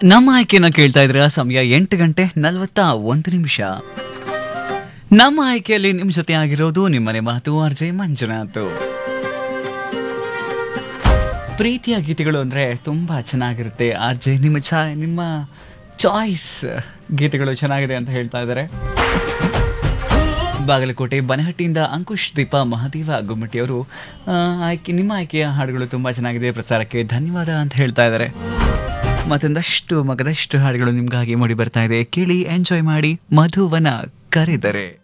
ನಮ್ಮ ಆಯ್ಕೆನ ಕೇಳ್ತಾ ಇದ್ರ ಸಮಯ ಎಂಟು ಗಂಟೆ ನಲವತ್ತ ಒಂದು ನಿಮಿಷ ನಮ್ಮ ಆಯ್ಕೆಯಲ್ಲಿ ನಿಮ್ ಜೊತೆ ಆಗಿರೋದು ನಿಮ್ಮನೆ ಮಾತು ಅರ್ಜೆ ಮಂಜುನಾಥ್ ಪ್ರೀತಿಯ ಗೀತೆಗಳು ಅಂದ್ರೆ ತುಂಬಾ ಚೆನ್ನಾಗಿರುತ್ತೆ ಆರ್ಜೆ ನಿಮ್ಮ ಚಾ ನಿಮ್ಮ ಚಾಯ್ಸ್ ಗೀತೆಗಳು ಚೆನ್ನಾಗಿದೆ ಅಂತ ಹೇಳ್ತಾ ಇದ್ದಾರೆ ಬಾಗಲಕೋಟೆ ಬನಹಟ್ಟಿಯಿಂದ ಅಂಕುಶ್ ದೀಪ ಮಹಾದೇವ ಗುಮ್ಮಟ್ಟಿಯವರು ಆ, ಆಯ್ಕೆ ನಿಮ್ಮ ಆಯ್ಕೆಯ ಹಾಡುಗಳು ತುಂಬಾ ಚೆನ್ನಾಗಿದೆ ಪ್ರಸಾರಕ್ಕೆ ಧನ್ಯವಾದ ಅಂತ ಹೇಳ್ತಾ ಇದ್ದಾರೆ ಮತ್ತೊಂದಷ್ಟು ಮಗದಷ್ಟು ಹಾಡುಗಳು ನಿಮ್ಗಾಗಿ ಮೂಡಿ ಬರ್ತಾ ಇದೆ ಕೇಳಿ ಎಂಜಾಯ್ ಮಾಡಿ ಮಧುವನ ಕರೆದರೆ